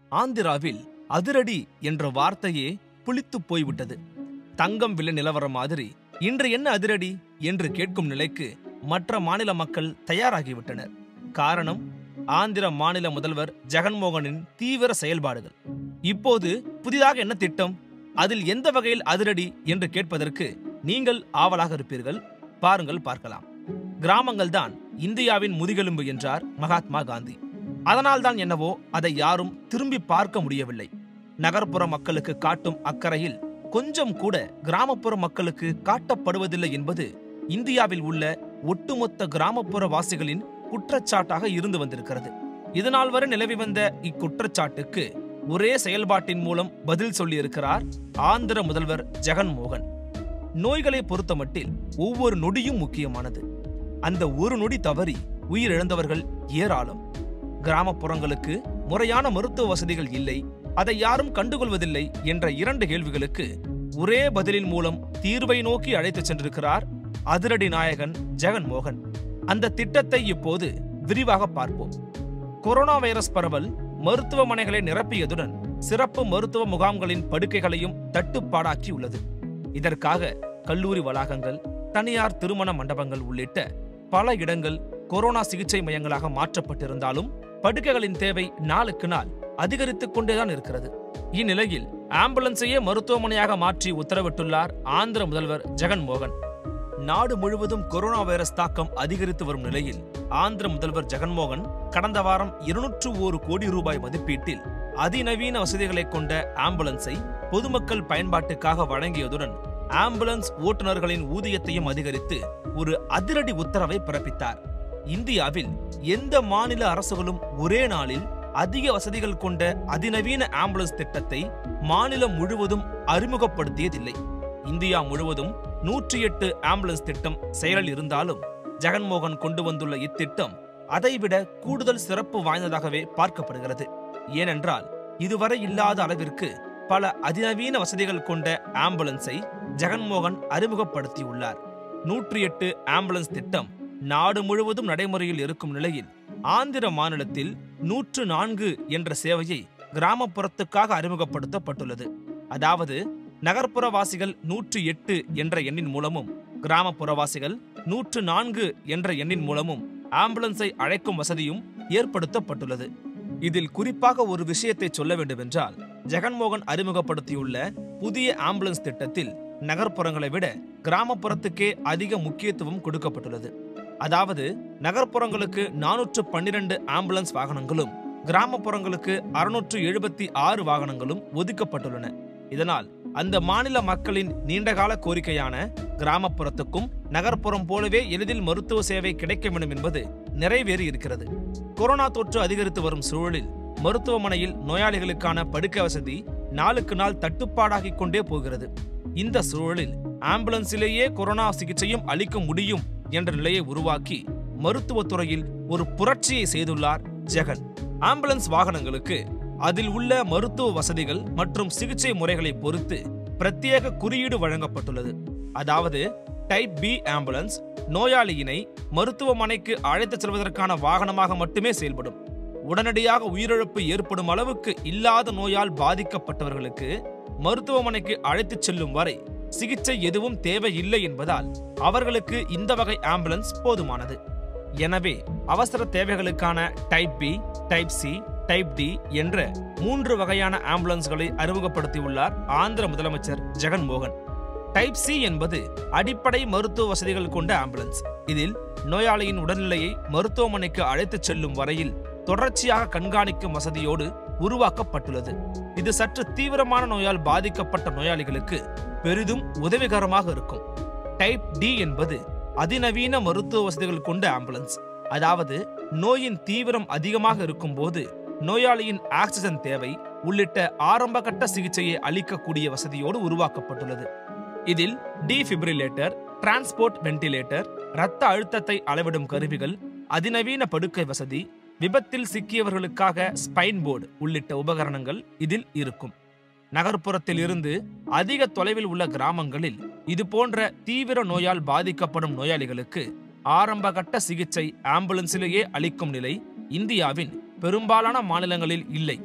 ஆந்திராவில் அதிரடி என்ற வார்த்தையே புளித்துப் போய்விட்டது தங்கம் விலை நிலவரம் மாதிரி இன்று என்ன அதிரடி என்று கேட்கும் நிலைக்கு மற்ற மாநில மக்கள் தயாராகிவிட்டனர் காரணம் ஆந்திர மாநில முதல்வர் ஜெகன்மோகனின் தீவிர செயல்பாடுகள் இப்போது புதிதாக என்ன திட்டம் அதில் எந்த வகையில் அதிரடி என்று கேட்பதற்கு நீங்கள் ஆவலாக இருப்பீர்கள் பாருங்கள் பார்க்கலாம் கிராமங்கள் தான் இந்தியாவின் முதுகெலும்பு என்றார் மகாத்மா காந்தி அதனால்தான் என்னவோ அதை யாரும் திரும்பி பார்க்க முடியவில்லை நகர்ப்புற மக்களுக்கு காட்டும் அக்கறையில் கொஞ்சம் கூட கிராமப்புற மக்களுக்கு காட்டப்படுவதில்லை என்பது இந்தியாவில் உள்ள ஒட்டுமொத்த கிராமப்புற வாசிகளின் குற்றச்சாட்டாக இருந்து வந்திருக்கிறது இதனால் வரை நிலவி வந்த இக்குற்றச்சாட்டுக்கு ஒரே செயல்பாட்டின் மூலம் பதில் சொல்லியிருக்கிறார் ஆந்திர முதல்வர் ஜெகன்மோகன் நோய்களை பொறுத்தமட்டில் ஒவ்வொரு நொடியும் முக்கியமானது அந்த ஒரு நொடி தவறி உயிரிழந்தவர்கள் ஏராளம் கிராமப்புறங்களுக்கு முறையான மருத்துவ வசதிகள் இல்லை அதை யாரும் கண்டுகொள்வதில்லை என்ற இரண்டு கேள்விகளுக்கு ஒரே பதிலின் மூலம் தீர்வை நோக்கி அழைத்துச் சென்றிருக்கிறார் அதிரடி நாயகன் ஜெகன்மோகன் அந்த திட்டத்தை இப்போது விரிவாக பார்ப்போம் கொரோனா வைரஸ் பரவல் மருத்துவமனைகளை நிரப்பியதுடன் சிறப்பு மருத்துவ முகாம்களின் படுக்கைகளையும் தட்டுப்பாடாக்கியுள்ளது இதற்காக கல்லூரி வளாகங்கள் தனியார் திருமண மண்டபங்கள் உள்ளிட்ட பல இடங்கள் கொரோனா சிகிச்சை மையங்களாக மாற்றப்பட்டிருந்தாலும் படுக்கைகளின் தேவை நாளுக்கு நாள் அதிகரித்துக் கொண்டேதான் இருக்கிறது இந்நிலையில் ஆம்புலன்ஸையே மருத்துவமனையாக மாற்றி உத்தரவிட்டுள்ளார் ஆந்திர முதல்வர் ஜெகன்மோகன் நாடு முழுவதும் கொரோனா வைரஸ் தாக்கம் அதிகரித்து வரும் நிலையில் ஆந்திர முதல்வர் ஜெகன்மோகன் கடந்த வாரம் இருநூற்று ஒரு கோடி ரூபாய் மதிப்பீட்டில் அதிநவீன வசதிகளை கொண்ட ஆம்புலன்ஸை பொதுமக்கள் பயன்பாட்டுக்காக வழங்கியதுடன் ஆம்புலன்ஸ் ஓட்டுநர்களின் ஊதியத்தையும் அதிகரித்து ஒரு அதிரடி உத்தரவை பிறப்பித்தார் இந்தியாவில் எந்த மாநில அரசுகளும் ஒரே நாளில் அதிக வசதிகள் கொண்ட அதிநவீன ஆம்புலன்ஸ் திட்டத்தை மாநிலம் முழுவதும் அறிமுகப்படுத்தியதில்லை இந்தியா முழுவதும் நூற்றி எட்டு ஆம்புலன்ஸ் திட்டம் செயலில் இருந்தாலும் ஜெகன்மோகன் கொண்டு வந்துள்ள இத்திட்டம் அதைவிட கூடுதல் சிறப்பு வாய்ந்ததாகவே பார்க்கப்படுகிறது ஏனென்றால் இதுவரை இல்லாத அளவிற்கு பல அதிநவீன வசதிகள் கொண்ட ஆம்புலன்ஸை ஜெகன்மோகன் அறிமுகப்படுத்தியுள்ளார் நூற்றி எட்டு ஆம்புலன்ஸ் திட்டம் நாடு முழுவதும் நடைமுறையில் இருக்கும் நிலையில் ஆந்திர மாநிலத்தில் நூற்று நான்கு என்ற சேவையை கிராமப்புறத்துக்காக அறிமுகப்படுத்தப்பட்டுள்ளது அதாவது நகர்ப்புறவாசிகள் நூற்று எட்டு என்ற எண்ணின் மூலமும் கிராமப்புறவாசிகள் நூற்று நான்கு என்ற எண்ணின் மூலமும் ஆம்புலன்ஸை அழைக்கும் வசதியும் ஏற்படுத்தப்பட்டுள்ளது இதில் குறிப்பாக ஒரு விஷயத்தை சொல்ல வேண்டுமென்றால் ஜெகன்மோகன் அறிமுகப்படுத்தியுள்ள புதிய ஆம்புலன்ஸ் திட்டத்தில் நகர்ப்புறங்களை விட கிராமப்புறத்துக்கே அதிக முக்கியத்துவம் கொடுக்கப்பட்டுள்ளது அதாவது நகர்ப்புறங்களுக்கு நானூற்று பன்னிரண்டு ஆம்புலன்ஸ் வாகனங்களும் கிராமப்புறங்களுக்கு அறுநூற்று எழுபத்தி ஆறு வாகனங்களும் ஒதுக்கப்பட்டுள்ளன இதனால் அந்த மாநில மக்களின் நீண்டகால கோரிக்கையான கிராமப்புறத்துக்கும் நகர்ப்புறம் போலவே எளிதில் மருத்துவ சேவை கிடைக்க வேண்டும் என்பது நிறைவேறி இருக்கிறது கொரோனா தொற்று அதிகரித்து வரும் சூழலில் மருத்துவமனையில் நோயாளிகளுக்கான படுக்கை வசதி நாளுக்கு நாள் தட்டுப்பாடாகிக் கொண்டே போகிறது இந்த சூழலில் ஆம்புலன்ஸிலேயே கொரோனா சிகிச்சையும் அளிக்க முடியும் என்ற நிலையை உருவாக்கி மருத்துவத்துறையில் ஒரு புரட்சியை செய்துள்ளார் ஜெகன் ஆம்புலன்ஸ் வாகனங்களுக்கு அதில் உள்ள மருத்துவ வசதிகள் மற்றும் சிகிச்சை முறைகளை பொறுத்து பிரத்யேக குறியீடு வழங்கப்பட்டுள்ளது அதாவது டைப் பி ஆம்புலன்ஸ் நோயாளியினை மருத்துவமனைக்கு அழைத்துச் செல்வதற்கான வாகனமாக மட்டுமே செயல்படும் உடனடியாக உயிரிழப்பு ஏற்படும் அளவுக்கு இல்லாத நோயால் பாதிக்கப்பட்டவர்களுக்கு மருத்துவமனைக்கு அழைத்துச் செல்லும் வரை சிகிச்சை எதுவும் தேவையில்லை என்பதால் அவர்களுக்கு இந்த வகை ஆம்புலன்ஸ் போதுமானது எனவே அவசர தேவைகளுக்கான type B type C type D என்ற மூன்று வகையான ஆம்புலன்ஸ்களை அறிமுகப்படுத்தியுள்ளார் ஆந்திர முதலமைச்சர் ஜெகன்மோகன் டைப் சி என்பது அடிப்படை மருத்துவ வசதிகள் கொண்ட ஆம்புலன்ஸ் இதில் நோயாளியின் உடல்நிலையை மருத்துவமனைக்கு அழைத்துச் செல்லும் வரையில் தொடர்ச்சியாக கண்காணிக்கும் வசதியோடு உருவாக்கப்பட்டுள்ளது இது சற்று தீவிரமான நோயால் பாதிக்கப்பட்ட நோயாளிகளுக்கு பெரிதும் உதவிகரமாக இருக்கும் டைப் டி என்பது அதிநவீன மருத்துவ வசதிகள் கொண்ட ஆம்புலன்ஸ் அதாவது நோயின் தீவிரம் அதிகமாக இருக்கும்போது நோயாளியின் ஆக்சிஜன் தேவை உள்ளிட்ட ஆரம்பகட்ட சிகிச்சையை அளிக்கக்கூடிய வசதியோடு உருவாக்கப்பட்டுள்ளது இதில் டிஃபிப்ரிலேட்டர் டிரான்ஸ்போர்ட் வென்டிலேட்டர் இரத்த அழுத்தத்தை அளவிடும் கருவிகள் அதிநவீன படுக்கை வசதி விபத்தில் சிக்கியவர்களுக்காக ஸ்பைன் போர்டு உள்ளிட்ட உபகரணங்கள் இதில் இருக்கும் நகர்ப்புறத்தில் இருந்து அதிக தொலைவில் உள்ள கிராமங்களில் இது போன்ற தீவிர நோயால் பாதிக்கப்படும் நோயாளிகளுக்கு ஆரம்பகட்ட சிகிச்சை ஆம்புலன்ஸிலேயே அளிக்கும் நிலை இந்தியாவின் பெரும்பாலான மாநிலங்களில் இல்லை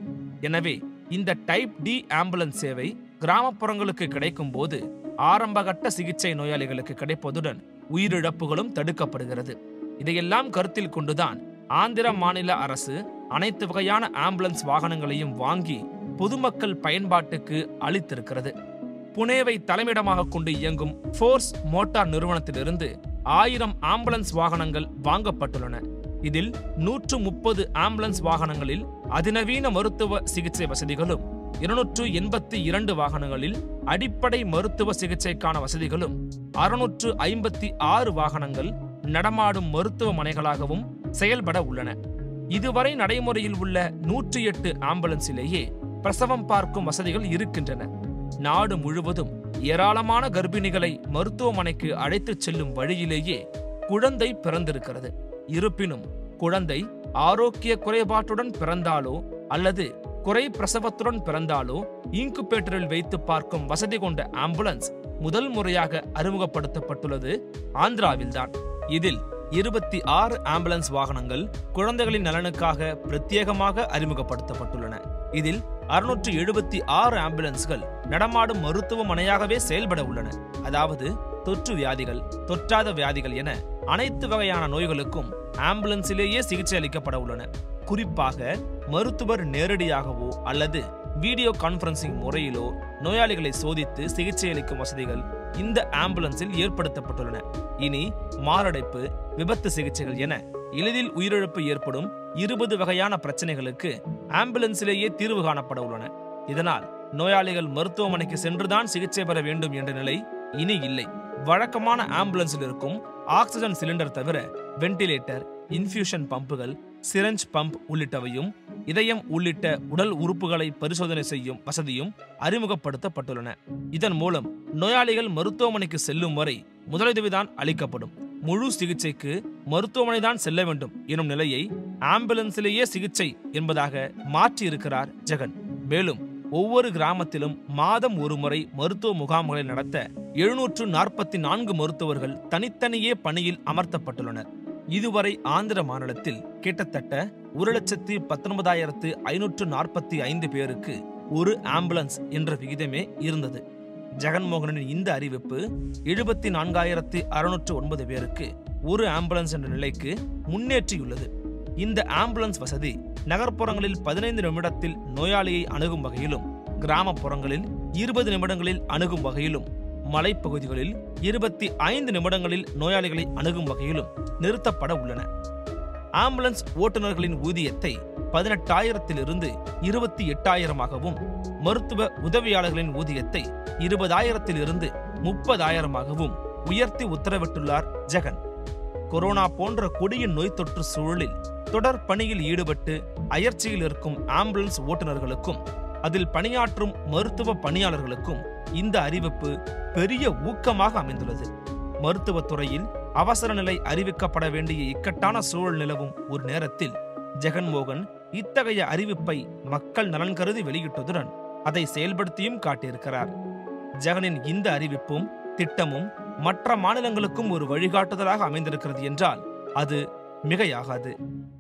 எனவே இந்த டைப் டி ஆம்புலன்ஸ் சேவை கிராமப்புறங்களுக்கு கிடைக்கும் போது ஆரம்பகட்ட சிகிச்சை நோயாளிகளுக்கு கிடைப்பதுடன் உயிரிழப்புகளும் தடுக்கப்படுகிறது இதையெல்லாம் கருத்தில் கொண்டுதான் ஆந்திர மாநில அரசு அனைத்து வகையான ஆம்புலன்ஸ் வாகனங்களையும் வாங்கி பொதுமக்கள் பயன்பாட்டுக்கு அளித்திருக்கிறது புனேவை தலைமையிடமாக கொண்டு இயங்கும் ஃபோர்ஸ் மோட்டார் நிறுவனத்திலிருந்து ஆயிரம் ஆம்புலன்ஸ் வாகனங்கள் வாங்கப்பட்டுள்ளன இதில் நூற்று முப்பது ஆம்புலன்ஸ் வாகனங்களில் அதிநவீன மருத்துவ சிகிச்சை வசதிகளும் இருநூற்று எண்பத்தி இரண்டு வாகனங்களில் அடிப்படை மருத்துவ சிகிச்சைக்கான வசதிகளும் அறுநூற்று ஐம்பத்தி ஆறு வாகனங்கள் நடமாடும் மருத்துவமனைகளாகவும் செயல்பட உள்ளன இதுவரை நடைமுறையில் உள்ள நூற்றி எட்டு ஆம்புலன்ஸிலேயே பிரசவம் பார்க்கும் வசதிகள் இருக்கின்றன நாடு முழுவதும் ஏராளமான கர்ப்பிணிகளை மருத்துவமனைக்கு அழைத்துச் செல்லும் வழியிலேயே குழந்தை பிறந்திருக்கிறது இருப்பினும் குழந்தை ஆரோக்கிய குறைபாட்டுடன் பிறந்தாலோ அல்லது குறை பிரசவத்துடன் பிறந்தாலோ இன்குபேட்டரில் வைத்து பார்க்கும் வசதி கொண்ட ஆம்புலன்ஸ் முதல் முறையாக அறிமுகப்படுத்தப்பட்டுள்ளது ஆந்திராவில்தான் இதில் இருபத்தி ஆறு ஆம்புலன்ஸ் வாகனங்கள் குழந்தைகளின் நலனுக்காக பிரத்யேகமாக அறிமுகப்படுத்தப்பட்டுள்ளன இதில் அறுநூற்று எழுபத்தி ஆறு ஆம்புலன்ஸ்கள் நடமாடும் மருத்துவமனையாகவே செயல்பட உள்ளன அதாவது தொற்று வியாதிகள் தொற்றாத வியாதிகள் என அனைத்து வகையான நோய்களுக்கும் ஆம்புலன்ஸிலேயே சிகிச்சை அளிக்கப்பட உள்ளன குறிப்பாக மருத்துவர் நேரடியாகவோ அல்லது வீடியோ கான்பரன்சிங் முறையிலோ நோயாளிகளை சோதித்து சிகிச்சை அளிக்கும் வசதிகள் இந்த ஆம்புலன்ஸில் ஏற்படுத்தப்பட்டுள்ளன இனி மாரடைப்பு விபத்து சிகிச்சைகள் என எளிதில் உயிரிழப்பு ஏற்படும் இருபது வகையான பிரச்சனைகளுக்கு ஆம்புலன்ஸிலேயே தீர்வு காணப்பட உள்ளன இதனால் நோயாளிகள் மருத்துவமனைக்கு சென்றுதான் சிகிச்சை பெற வேண்டும் என்ற நிலை இனி இல்லை வழக்கமான ஆம்புலன்ஸில் இருக்கும் ஆக்சிஜன் சிலிண்டர் தவிர வென்டிலேட்டர் இன்ஃபியூஷன் பம்புகள் சிரஞ்ச் பம்ப் உள்ளிட்டவையும் இதயம் உள்ளிட்ட உடல் உறுப்புகளை பரிசோதனை செய்யும் வசதியும் அறிமுகப்படுத்தப்பட்டுள்ளன இதன் மூலம் நோயாளிகள் மருத்துவமனைக்கு செல்லும் வரை முதலுதவிதான் அளிக்கப்படும் முழு சிகிச்சைக்கு மருத்துவமனை தான் செல்ல வேண்டும் எனும் நிலையை ஆம்புலன்ஸிலேயே சிகிச்சை என்பதாக மாற்றியிருக்கிறார் ஜெகன் மேலும் ஒவ்வொரு கிராமத்திலும் மாதம் ஒருமுறை மருத்துவ முகாம்களை நடத்த எழுநூற்று நாற்பத்தி நான்கு மருத்துவர்கள் தனித்தனியே பணியில் அமர்த்தப்பட்டுள்ளனர் இதுவரை ஆந்திர மாநிலத்தில் கிட்டத்தட்ட ஒரு லட்சத்தி பத்தொன்பதாயிரத்து ஐநூற்று நாற்பத்தி ஐந்து பேருக்கு ஒரு ஆம்புலன்ஸ் என்ற விகிதமே இருந்தது ஜெகன்மோகனின் இந்த அறிவிப்பு எழுபத்தி நான்காயிரத்தி அறுநூற்று ஒன்பது பேருக்கு ஒரு ஆம்புலன்ஸ் என்ற நிலைக்கு முன்னேற்றியுள்ளது இந்த ஆம்புலன்ஸ் வசதி நகர்ப்புறங்களில் பதினைந்து நிமிடத்தில் நோயாளியை அணுகும் வகையிலும் கிராமப்புறங்களில் இருபது நிமிடங்களில் அணுகும் வகையிலும் மலைப்பகுதிகளில் இருபத்தி ஐந்து நிமிடங்களில் நோயாளிகளை அணுகும் வகையிலும் நிறுத்தப்பட உள்ளன ஆம்புலன்ஸ் ஓட்டுநர்களின் ஊதியத்தை பதினெட்டாயிரத்திலிருந்து இருபத்தி எட்டாயிரமாகவும் மருத்துவ உதவியாளர்களின் ஊதியத்தை இருபதாயிரத்திலிருந்து முப்பதாயிரமாகவும் உயர்த்தி உத்தரவிட்டுள்ளார் ஜெகன் கொரோனா போன்ற கொடிய நோய் தொற்று சூழலில் தொடர் பணியில் ஈடுபட்டு அயற்சியில் இருக்கும் ஆம்புலன்ஸ் ஓட்டுநர்களுக்கும் அதில் பணியாற்றும் மருத்துவ பணியாளர்களுக்கும் இந்த அறிவிப்பு பெரிய ஊக்கமாக அமைந்துள்ளது மருத்துவத் துறையில் அவசர நிலை அறிவிக்கப்பட வேண்டிய இக்கட்டான சூழல் நிலவும் ஒரு நேரத்தில் ஜெகன்மோகன் இத்தகைய அறிவிப்பை மக்கள் நலன் கருதி வெளியிட்டதுடன் அதை செயல்படுத்தியும் காட்டியிருக்கிறார் ஜெகனின் இந்த அறிவிப்பும் திட்டமும் மற்ற மாநிலங்களுக்கும் ஒரு வழிகாட்டுதலாக அமைந்திருக்கிறது என்றால் அது மிகையாகாது